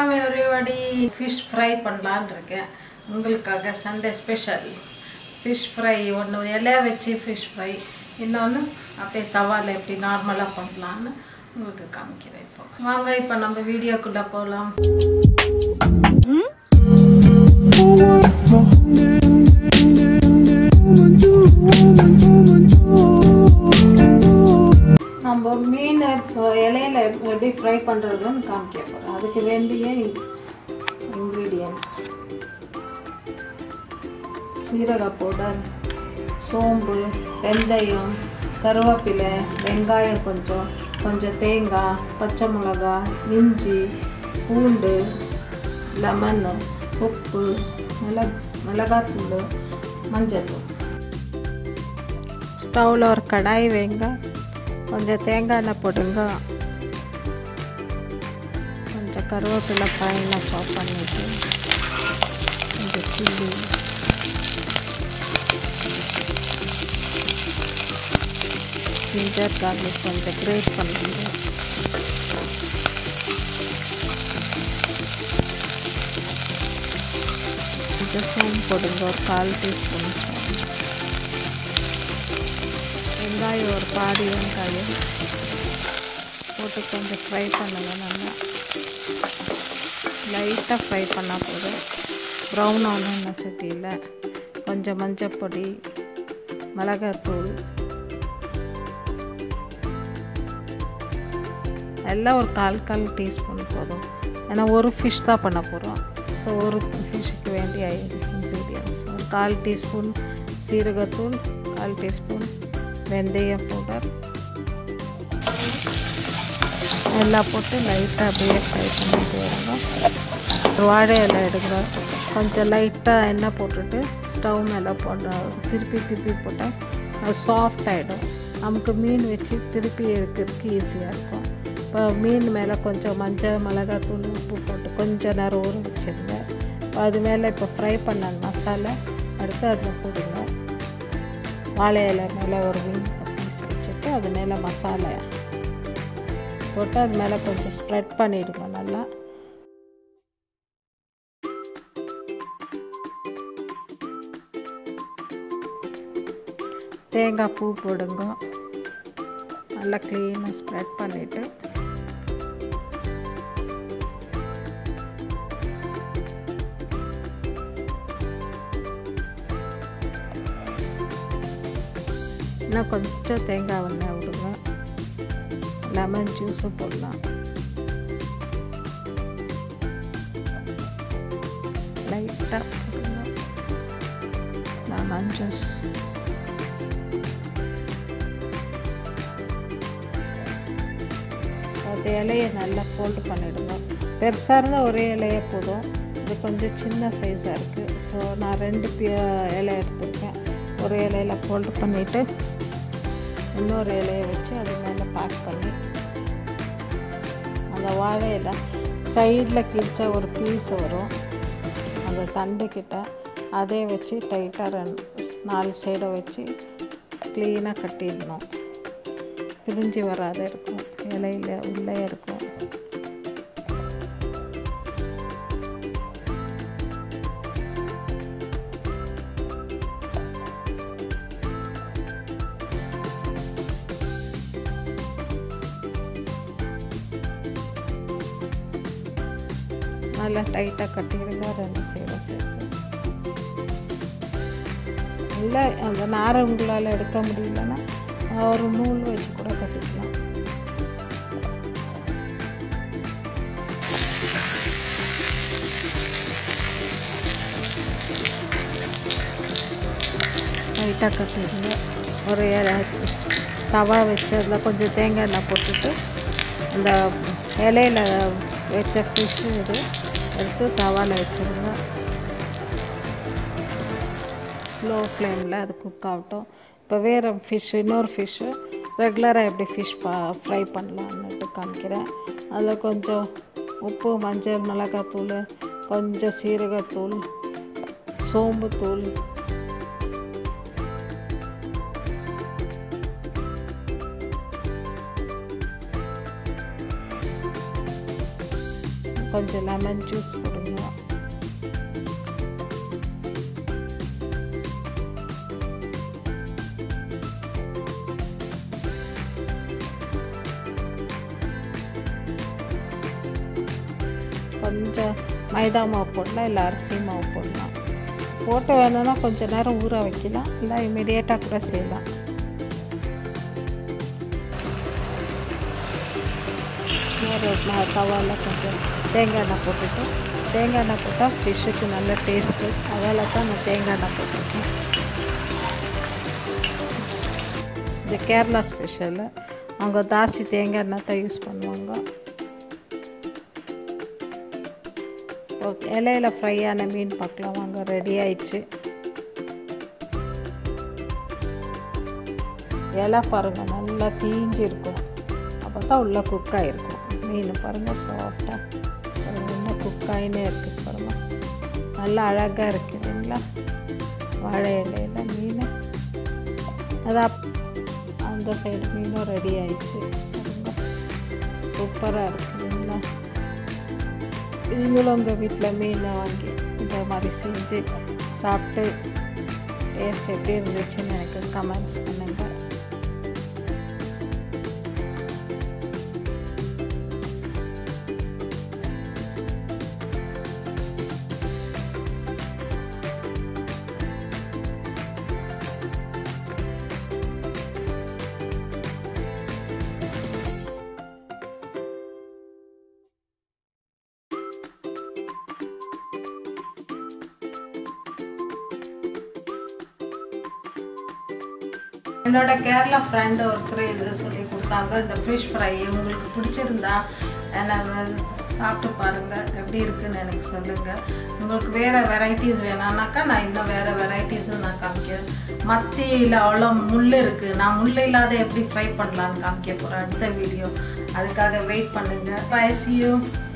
welcome everybody fish fry பண்ணலான்னு இருக்கேன் உங்களுக்காக சண்டே ஸ்பெஷல் ஃபிஷ் ஃப்ரை ஒன்று இலைய வச்சு ஃபிஷ் ஃப்ரை இன்னொன்று அப்படியே தவாவில் எப்படி நார்மலாக பண்ணலான்னு உங்களுக்கு காமிக்கிறேன் இப்போ வாங்க இப்போ நம்ம வீடியோக்குள்ளே போகலாம் நம்ம மீன் இப்போ இலையில எப்படி ஃப்ரை பண்ணுறதுன்னு காமிக்க போகிறோம் அதுக்கு வேண்டிய இன்க்ரீடியன்ட்ஸ் சீரக பவுடர் சோம்பு வெந்தயம் கருவேப்பிலை வெங்காயம் கொஞ்சம் கொஞ்சம் தேங்காய் பச்சை மிளகாய் இஞ்சி பூண்டு லெமன் உப்பு மிளக் மிளகாத்தூள் மஞ்சள் தூள் ஸ்டவ்வில் ஒரு கடாய் வைங்க கொஞ்சம் தேங்காய் எண்ணெய் போடுங்க கொஞ்சம் கருவேப்பிலை பாயெல்லாம் பாப் பண்ணிட்டு கொஞ்சம் சில்லி ஜிஞ்சர் கார்லிக் கொஞ்சம் கிரேட் பண்ணிடுங்க கொஞ்சம் சோம்பு போடுங்க ஒரு கால் டீஸ்பூன் சோம்பு வெங்காயம் ஒரு பாதி வெங்காயம் போட்டு கொஞ்சம் ஃப்ரை பண்ணுங்க நல்லா லைட்டாக ஃப்ரை பண்ணால் போதும் ப்ரௌன் ஆகணும் சட்டியில் கொஞ்சம் மஞ்சள் பொடி மிளகாத்தூள் எல்லாம் ஒரு கால் கால் டீஸ்பூன் போதும் ஏன்னா ஒரு ஃபிஷ் தான் பண்ண போகிறோம் ஸோ ஒரு ஃபிஷ்ஷுக்கு வேண்டிய இன்க்ரீடியன்ஸ் ஒரு கால் டீஸ்பூன் சீரகத்தூள் கால் டீஸ்பூன் வெந்தய பவுடர் எல்லாம் போட்டு லைட்டாக அப்படியே ஃப்ரை பண்ணிட்டு வருங்க ஒரு வாழை இலை எடுங்க கொஞ்சம் லைட்டாக எண்ணெய் போட்டுட்டு ஸ்டவ் மேலே போட திருப்பி திருப்பி போட்டால் அது சாஃப்ட் ஆகிடும் நமக்கு மீன் வச்சு திருப்பி எடுக்கிறதுக்கு ஈஸியாக இருக்கும் இப்போ மீன் மேலே கொஞ்சம் மஞ்சள் மிளகாத்தூள் உப்பு போட்டு கொஞ்சம் நேரம் ஊற வச்சுருங்க அது மேலே இப்போ ஃப்ரை பண்ண மசாலா எடுத்து அதில் போடுங்க வாழை இலை மேலே ஒரு மீன் பீஸ் வச்சுட்டு அது மேலே மசாலா போட்டு அது மேலே கொஞ்சம் ஸ்ப்ரெட் பண்ணிவிடுங்க நல்லா தேங்காய் பூ போடுங்க நல்லா க்ளீனாக ஸ்ப்ரெட் பண்ணிவிட்டு இன்னும் கொஞ்சம் தேங்காய் எண்ணெய் விடுங்க லெமன் ஜூஸும் போடலாம் லைட்டாக போடுங்க லெமன் ஜூஸ் அது இலையை நல்லா ஃபோல்டு பண்ணிவிடுங்க பெருசாக இருந்தால் ஒரே இலையே போதும் இது கொஞ்சம் சின்ன சைஸாக இருக்குது ஸோ நான் ரெண்டு பி இலை எடுத்துருக்கேன் ஒரு இலையில் ஃபோல்டு பண்ணிவிட்டு இன்னொரு இலையை வச்சு அது மேலே பேக் பண்ணி அந்த வாழையில சைடில் கிழிச்சா ஒரு பீஸ் வரும் அந்த தண்டு கிட்ட அதே வச்சு டைட்டாக ரெண்டு நாலு சைடை வச்சு க்ளீனாக கட்டிடணும் பிரிஞ்சு வராத இருக்கும் இலையில உள்ளே இருக்கும் நல்லா டைட்டாக கட்டிக்கிடுங்க ரெண்டு சைடும் சேர்த்து இல்லை அந்த நாரை உங்களால் எடுக்க முடியலன்னா ஒரு நூல் வச்சு கூட கட்டிக்கலாம் லைட்டாக கட்டிடுங்க ஒரு தவா வச்சு அதில் கொஞ்சம் தேங்காய் எண்ணெய் போட்டுட்டு அந்த இலையில் வச்ச ஃபிஷ்ஷு இது எடுத்து தவாவில் வச்சுருங்க ஸ்லோ ஃப்ளேமில் அது குக் ஆகட்டும் இப்போ வேறு ஃபிஷ்ஷு இன்னொரு ஃபிஷ்ஷு ரெகுலராக எப்படி ஃபிஷ் பா ஃப்ரை பண்ணலான்னுட்டு காமிக்கிறேன் அதில் கொஞ்சம் உப்பு மஞ்சள் மிளகாத்தூள் கொஞ்சம் சீரகத்தூள் சோம்புத்தூள் கொஞ்சம் லெமன் ஜூஸ் போடுங்க கொஞ்சம் மைதா மாவு போடலாம் இல்லை அரிசி மாவு போடலாம் போட்டு வேணும்னா கொஞ்சம் நேரம் ஊற வைக்கலாம் இல்லை இமீடியட்டாக கூட செய்யலாம் இன்னொரு நான் தவாவில் கொஞ்சம் தேங்காய் எண்ணெய் போட்டுட்டு தேங்காய் எண்ணெய் போட்டால் ஃபிஷ்ஷுக்கு நல்ல டேஸ்ட்டு அதால் தான் நான் தேங்காய் எண்ணெய் போட்டிருக்கேன் இது கேரளா ஸ்பெஷலு அவங்க தாசி தேங்காய் எண்ணெய் தான் யூஸ் பண்ணுவாங்க ஓகே இலையில ஃப்ரை ஆன மீன் பார்க்கலாம் வாங்க ரெடி ஆயிடுச்சு இலை பாருங்கள் நல்லா தீஞ்சு இருக்கும் அப்போ தான் உள்ளே குக் ஆகிருக்கும் மீன் பாருங்கள் சாஃப்டாக இன்னும் குக் ஆகினே இருக்குது பாருங்கள் நல்லா அழகாக இருக்குது இல்லைங்களா வாழை இலையில மீன் அது அப் அந்த சைடு மீனும் ரெடி ஆயிடுச்சு சூப்பராக இருக்குது இல்லைங்களா நீங்களும் உங்கள் வீட்டில் மீனை வாங்கி இந்த மாதிரி செஞ்சு சாப்பிட்டு டேஸ்ட் எப்படி இருந்துச்சுன்னு எனக்கு கமெண்ட்ஸ் பண்ணுங்கள் என்னோட கேரளா ஃப்ரெண்டு ஒருத்தர் இது சொல்லி கொடுத்தாங்க இந்த ஃபிஷ் ஃப்ரை உங்களுக்கு பிடிச்சிருந்தா என்னை சாப்பிட்டு பாருங்கள் எப்படி இருக்குன்னு எனக்கு சொல்லுங்கள் உங்களுக்கு வேறு வெரைட்டிஸ் வேணாம்னாக்கா நான் இன்னும் வேறு வெரைட்டிஸும் நான் காமிக்கிறேன் மத்தியில் அவ்வளோ முள் இருக்குது நான் முள் இல்லாத எப்படி ஃப்ரை பண்ணலான்னு காமிக்க போகிறேன் அடுத்த வீடியோ அதுக்காக வெயிட் பண்ணுங்கள் பை சி யூ